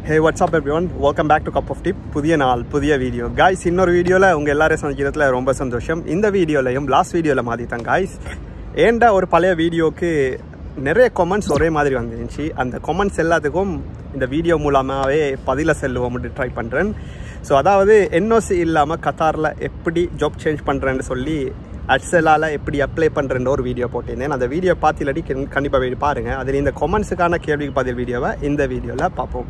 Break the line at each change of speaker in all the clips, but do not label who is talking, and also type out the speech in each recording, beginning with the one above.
hey what's up everyone welcome back to cup of tip புதிய நாள் புதிய video guys இன்னொரு வீடியோவில் உங்கள் எல்லாரையும் சந்திக்கிறதுல ரொம்ப சந்தோஷம் இந்த வீடியோலையும் லாஸ்ட் வீடியோவில் மாற்றிட்டேன் காய்ஸ் ஏன்டா ஒரு பழைய வீடியோக்கு நிறைய கமெண்ட்ஸ் ஒரே மாதிரி வந்துருந்துச்சு அந்த கமெண்ட்ஸ் எல்லாத்துக்கும் இந்த வீடியோ மூலமாகவே பதில செல்லுவோம்னு ட்ரை பண்ணுறேன் ஸோ அதாவது என்ஓசி இல்லாமல் கத்தாரில் எப்படி ஜாப் சேஞ்ச் பண்ணுறேன்னு சொல்லி அட்சலால் எப்படி அப்ளை பண்ணுறேன்னு ஒரு வீடியோ போட்டிருந்தேன் அந்த வீடியோ பார்த்து இல்லாட்டி கண்டிப்பாக போய் பாருங்கள் அதில் இந்த கொமெண்ட்ஸுக்கான கேள்விக்கு பதில் வீடியோவை இந்த வீடியோவில் பார்ப்போம்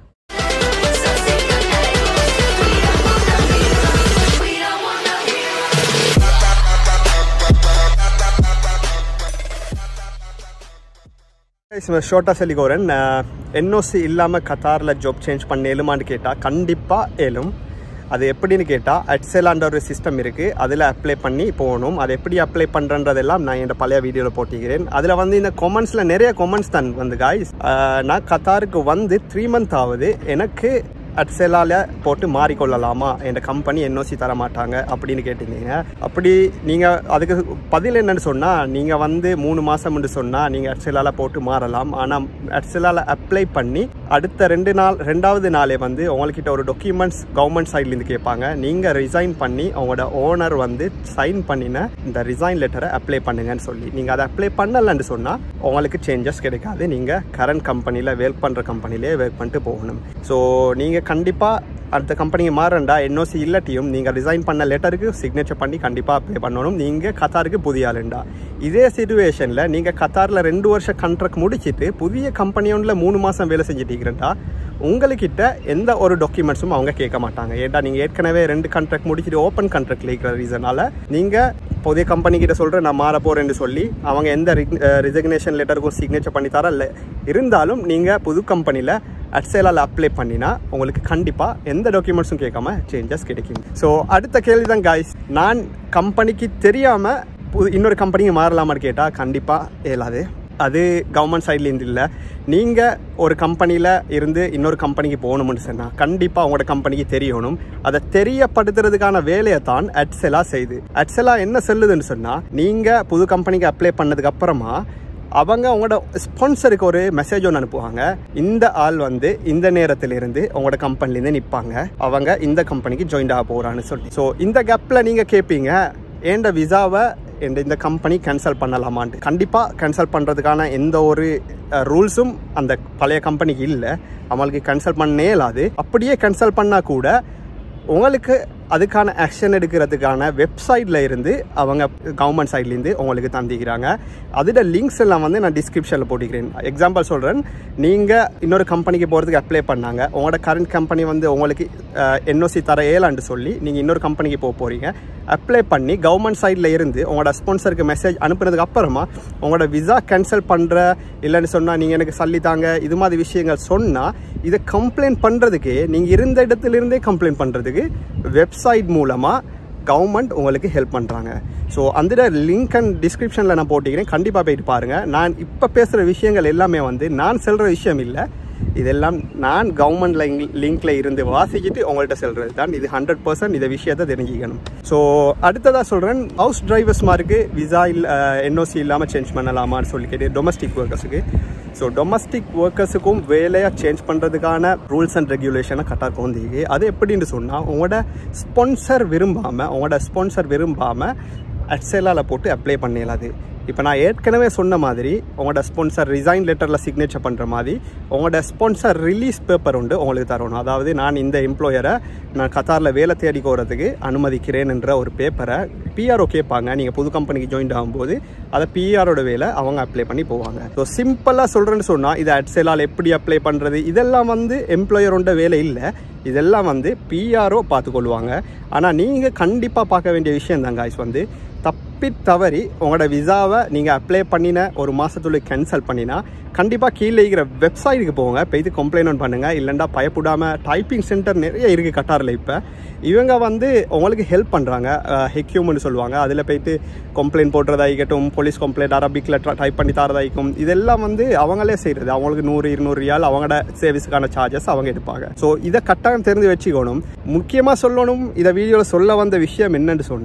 ஷோர்ட்டாக சொல்லிக்கோரன் என்ஓசி இல்லாமல் கத்தாரில் ஜாப் சேஞ்ச் பண்ண ஏழுமான்னு கேட்டால் கண்டிப்பாக ஏழும் அது எப்படின்னு கேட்டால் அட்செலான்ற ஒரு சிஸ்டம் இருக்குது அதில் அப்ளை பண்ணி போகணும் அது எப்படி அப்ளை பண்ணுறன்றதெல்லாம் நான் என் பழைய வீடியோவில் போட்டிக்கிறேன் அதில் வந்து இந்த கொமெண்ட்ஸில் நிறைய கொமெண்ட்ஸ் தான் வந்து காய்ஸ் நான் கத்தாருக்கு வந்து த்ரீ மந்த் ஆகுது எனக்கு அட்செலால போட்டு மாறிக்கொள்ளலாமா என் கம்பெனி என்ஓசி தர மாட்டாங்க அப்படின்னு கேட்டிருந்தீங்க அப்படி நீங்கள் அதுக்கு பதில் என்னன்னு சொன்னால் நீங்கள் வந்து மூணு மாதம்னு சொன்னால் நீங்கள் அட்செலால போட்டு மாறலாம் ஆனால் அட்செலால அப்ளை பண்ணி அடுத்த ரெண்டு நாள் ரெண்டாவது நாளே வந்து உங்கள்கிட்ட ஒரு டாக்குமெண்ட்ஸ் கவர்மெண்ட் சைட்லேருந்து கேட்பாங்க நீங்கள் ரிசைன் பண்ணி அவங்களோட ஓனர் வந்து சைன் பண்ணின இந்த ரிசைன் லெட்டரை அப்ளை பண்ணுங்கன்னு சொல்லி நீங்கள் அதை அப்ளை பண்ணலன்னு சொன்னால் உங்களுக்கு சேஞ்சஸ் கிடைக்காது நீங்கள் கரண்ட் கம்பெனியில் ஒர்க் பண்ணுற கம்பெனிலே ஒர்க் பண்ணிட்டு போகணும் ஸோ நீங்கள் கண்டிப்பாக அடுத்த கம்பெனிக்கு மாறண்டா என்ஓசி இல்லாட்டியும் நீங்கள் ரிசைன் பண்ண லெட்டருக்கு சிக்னேச்சர் பண்ணி கண்டிப்பாக அப்ளை பண்ணணும் நீங்கள் கத்தாருக்கு புதிய ஆளுண்டா இதே சுச்சுவேஷனில் நீங்கள் கத்தாரில் ரெண்டு வருஷம் கான்ட்ராக்ட் முடிச்சுட்டு புதிய கம்பெனி ஒன்றில் மூணு மாதம் வேலை செஞ்சுட்டீங்கன்னா உங்கள்கிட்ட எந்த ஒரு டாக்குமெண்ட்ஸும் அவங்க கேட்க மாட்டாங்க ஏன்டா நீங்கள் ஏற்கனவே ரெண்டு கான்ட்ராக்ட் முடிச்சுட்டு ஓப்பன் கான்ட்ராக்டில் இருக்கிற ரீசனால் நீங்கள் புதிய கம்பெனி கிட்ட சொல்கிறேன் நான் மாற போகிறேன்னு சொல்லி அவங்க எந்த ரிசக்னேஷன் லெட்டருக்கும் சிக்னேச்சர் பண்ணி தர இல்லை இருந்தாலும் நீங்கள் புது கம்பெனியில் அட்சேலால் அப்ளை பண்ணினா உங்களுக்கு கண்டிப்பாக எந்த டாக்குமெண்ட்ஸும் கேட்காம சேஞ்சஸ் கிடைக்கும் ஸோ அடுத்த கேள்வி தான் காய்ஸ் நான் கம்பெனிக்கு தெரியாமல் புது இன்னொரு கம்பெனிக்கு மாறலாமான்னு கேட்டால் கண்டிப்பாக இயலாது அது கவர்மெண்ட் சைட்லேருந்து இல்லை நீங்கள் ஒரு கம்பெனியில் இருந்து இன்னொரு கம்பெனிக்கு போகணும்னு சொன்னால் கண்டிப்பாக உங்களோட கம்பெனிக்கு தெரியணும் அதை தெரியப்படுத்துறதுக்கான வேலையை தான் அட்செலா செய்யுது அட்செலா என்ன சொல்லுதுன்னு சொன்னால் நீங்கள் புது கம்பெனிக்கு அப்ளை பண்ணதுக்கு அப்புறமா அவங்க உங்களோட ஸ்பான்சருக்கு ஒரு மெசேஜ் ஒன்று அனுப்புவாங்க இந்த ஆள் வந்து இந்த நேரத்திலிருந்து உங்களோட கம்பெனிலேருந்து நிற்பாங்க அவங்க இந்த கம்பெனிக்கு ஜாயின் ஆக போகிறான்னு சொல்லி ஸோ இந்த கேப்பில் நீங்கள் கேட்பீங்க ஏண்ட விசாவை எந்த இந்த கம்பெனி கேன்சல் பண்ணலாமான்ட்டு கண்டிப்பாக கேன்சல் பண்ணுறதுக்கான எந்த ஒரு ரூல்ஸும் அந்த பழைய கம்பெனிக்கு இல்லை அவங்களுக்கு கேன்சல் பண்ணே இல்லாது அப்படியே கேன்சல் பண்ணால் கூட உங்களுக்கு அதுக்கான ஆக்ஷன் எடுக்கிறதுக்கான வெப்சைட்டில் இருந்து அவங்க கவர்மெண்ட் சைட்லேருந்து உங்களுக்கு தந்திக்கிறாங்க அதோட லிங்க்ஸ் எல்லாம் வந்து நான் டிஸ்கிரிப்ஷனில் போட்டிக்கிறேன் எக்ஸாம்பிள் சொல்கிறேன் நீங்கள் இன்னொரு கம்பெனிக்கு போகிறதுக்கு அப்ளை பண்ணாங்க உங்களோட கரண்ட் கம்பெனி வந்து உங்களுக்கு என்ஓசி தர ஏலான்னு சொல்லி நீங்கள் இன்னொரு கம்பெனிக்கு போக போகிறீங்க அப்ளை பண்ணி கவர்மெண்ட் சைடில் இருந்து உங்களோட ஸ்பான்சருக்கு மெசேஜ் அனுப்புனதுக்கு அப்புறமா உங்களோட விசா கேன்சல் பண்ணுற இல்லைன்னு சொன்னால் நீங்கள் எனக்கு சொல்லித்தாங்க இது மாதிரி விஷயங்கள் சொன்னால் இதை கம்ப்ளைண்ட் பண்ணுறதுக்கு நீங்கள் இருந்த இடத்துலேருந்தே கம்ப்ளைண்ட் பண்ணுறதுக்கு வெப்சைட் மூலமாக கவர்மெண்ட் உங்களுக்கு ஹெல்ப் பண்ணுறாங்க ஸோ அந்த லிங்க் அண்ட் டிஸ்கிரிப்ஷனில் நான் போட்டிக்கிறேன் கண்டிப்பாக போயிட்டு பாருங்கள் நான் இப்போ பேசுகிற விஷயங்கள் எல்லாமே வந்து நான் சொல்கிற விஷயம் இல்லை இதெல்லாம் நான் கவர்மெண்ட் லிங்க்ல இருந்து வாசிச்சுட்டு உங்கள்கிட்ட சொல்கிறது தான் இது ஹண்ட்ரட் பர்சன்ட் இந்த விஷயத்தை தெரிஞ்சுக்கணும் ஸோ அடுத்ததாக சொல்கிறேன் ஹவுஸ் டிரைவர்ஸ் மாருக்கு விசா இல்லை என்ஓசி இல்லாமல் சேஞ்ச் பண்ணலாமான்னு சொல்லி கேட்டு டொமஸ்டிக் ஒர்க்கர்ஸுக்கு ஸோ டொமஸ்டிக் ஒர்க்கர்ஸுக்கும் வேலையாக சேஞ்ச் பண்ணுறதுக்கான ரூல்ஸ் அண்ட் ரெகுலேஷனை கட்டாக கொண்டிருக்கு அது எப்படின்னு சொன்னால் உங்களோட ஸ்பான்சர் விரும்பாமல் உங்களோட ஸ்பான்சர் விரும்பாமல் அட்சேலாவில் போட்டு அப்ளை பண்ணிடலாது இப்போ நான் ஏற்கனவே சொன்ன மாதிரி உங்களோட ஸ்பான்சர் ரிசைன் லெட்டரில் சிக்னேச்சர் பண்ணுற மாதிரி உங்களோட ஸ்பான்சர் ரிலீஸ் பேப்பர் உண்டு உங்களுக்கு தரணும் அதாவது நான் இந்த எம்ப்ளாயரை நான் கத்தாரில் வேலை தேடி போகிறதுக்கு அனுமதிக்கிறேன் என்ற ஒரு பேப்பரை பிஆர்ஓ கேட்பாங்க நீங்கள் புது கம்பெனிக்கு ஜாயின் ஆகும்போது அதை பிஆரோட வேலை அவங்க அப்ளை பண்ணி போவாங்க ஸோ சிம்பிளாக சொல்கிறேன்னு சொன்னால் இதை அட்சேலால் எப்படி அப்ளை பண்ணுறது இதெல்லாம் வந்து எம்ப்ளாயரோட வேலை இல்லை இதெல்லாம் வந்து பிஆர்ஓ பார்த்துக்கொள்வாங்க ஆனால் நீங்கள் கண்டிப்பாக பார்க்க வேண்டிய விஷயம் தான் காய்ஸ் வந்து தப்பி தவறி உங்களோட விசாவை நீங்கள் அப்ளை பண்ணின ஒரு மாதத்துல கேன்சல் பண்ணினா கண்டிப்பாக கீழே இருக்கிற வெப்சைட்டுக்கு போங்க போய்த்து கம்ப்ளைண்ட் பண்ணுங்கள் இல்லைண்டா பயப்படாமல் டைப்பிங் சென்டர் நிறைய இருக்குது கட்டாரில் இப்போ இவங்க வந்து உங்களுக்கு ஹெல்ப் பண்ணுறாங்க ஹெக்யூம்னு சொல்லுவாங்க அதில் போயிட்டு கம்ப்ளைண்ட் போடுறதாகட்டும் போலீஸ் கம்ப்ளைண்ட் அரபிக்கில் டைப் பண்ணி தரதாயிக்கும் இதெல்லாம் வந்து அவங்களே செய்கிறது அவங்களுக்கு நூறு இருநூறு ரியால் அவங்களோட சர்வீஸுக்கான சார்ஜஸ் அவங்க எடுப்பாங்க ஸோ இதை கட்டாயம் தெரிஞ்சு வச்சுக்கணும் முக்கியமாக சொல்லணும் இதை வீடியோவில் சொல்ல வந்த விஷயம் என்னன்னு சொன்னால்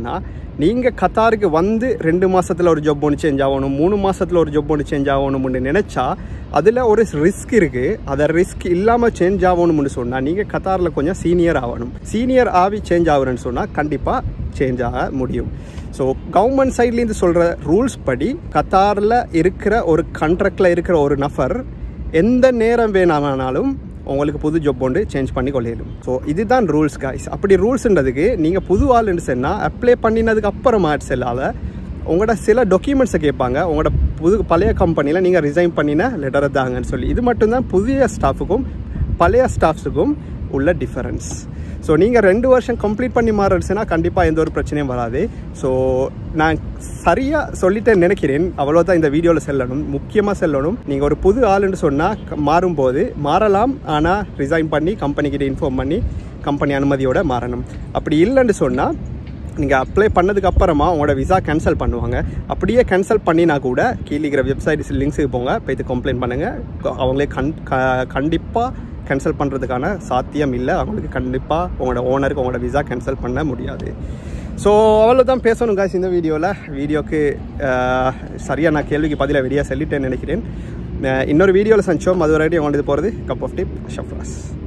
நீங்கள் கத்தாருக்கு வந்து ரெண்டு மாதத்தில் ஒரு ஜாப் ஒன்று சேஞ்ச் ஆகணும் மூணு மாதத்தில் ஒரு ஜாப் ஒன்று சேஞ்ச் ஆகணும்னு நினச்சா அதில் ஒரு ரிஸ்க் இருக்குது அதை ரிஸ்க் இல்லாமல் சேஞ்ச் ஆகணும்னு சொன்னால் நீங்கள் கத்தாரில் கொஞ்சம் சீனியர் ஆகணும் சீனியர் ஆகி சேஞ்ச் ஆகுறேன்னு சொன்னால் கண்டிப்பாக சேஞ்ச் ஆக முடியும் ஸோ கவர்மெண்ட் சைட்லேருந்து சொல்கிற ரூல்ஸ் படி கத்தாரில் இருக்கிற ஒரு கான்ட்ராக்டில் இருக்கிற ஒரு நபர் எந்த நேரம் வேணாமானாலும் உங்களுக்கு புது ஜாப் ஒன்று சேஞ்ச் பண்ணி கொள்ளையிடும் ஸோ இதுதான் ரூல்ஸ் காய்ஸ் அப்படி ரூல்ஸ்ன்றதுக்கு நீங்கள் புது ஆளுன்னு சொன்னால் அப்ளை பண்ணினதுக்கு அப்புறமா செல்லாத உங்களோட சில டாக்குமெண்ட்ஸை கேட்பாங்க உங்களோட புது பழைய கம்பெனியில் நீங்கள் ரிசைன் பண்ணின லெட்டரை தாங்கன்னு சொல்லி இது மட்டும்தான் புதிய ஸ்டாஃபுக்கும் பழைய ஸ்டாஃப்ஸுக்கும் உள்ள டிஃபரன்ஸ் ஸோ நீங்கள் ரெண்டு வருஷம் கம்ப்ளீட் பண்ணி மாறிடுச்சுன்னா கண்டிப்பாக எந்த ஒரு பிரச்சனையும் வராது ஸோ நான் சரியாக சொல்லிட்டேன் நினைக்கிறேன் அவ்வளோதான் இந்த வீடியோவில் செல்லணும் முக்கியமாக செல்லணும் நீங்கள் ஒரு புது ஆளுன்னு சொன்னால் மாறும்போது மாறலாம் ஆனால் ரிசைன் பண்ணி கம்பெனிக்கிட்ட இன்ஃபார்ம் பண்ணி கம்பெனி அனுமதியோட மாறணும் அப்படி இல்லைன்னு சொன்னால் நீங்கள் அப்ளை பண்ணதுக்கு அப்புறமா உங்களோட விசா கேன்சல் பண்ணுவாங்க அப்படியே கேன்சல் பண்ணினா கூட கீழே இருக்கிற வெப்சைட் லிங்க்ஸுக்கு போங்க போய்த்து கம்ப்ளைண்ட் பண்ணுங்கள் அவங்களே கண் கண்டிப்பாக கேன்சல் பண்ணுறதுக்கான சாத்தியம் இல்லை அவங்களுக்கு கண்டிப்பாக உங்களோட ஓனருக்கு உங்களோட விசா கேன்சல் பண்ண முடியாது ஸோ அவ்வளோதான் பேசணும் காய்ஸ் இந்த வீடியோவில் வீடியோக்கு சரியாக நான் கேள்விக்கு பதிலாக வெளியாக சொல்லிட்டேன்னு நினைக்கிறேன் இன்னொரு வீடியோவில் சந்திச்சோம் அது வரைக்கும் உங்களது போகிறது கப் ஆஃப் டிப் ஷஃப்ராஸ்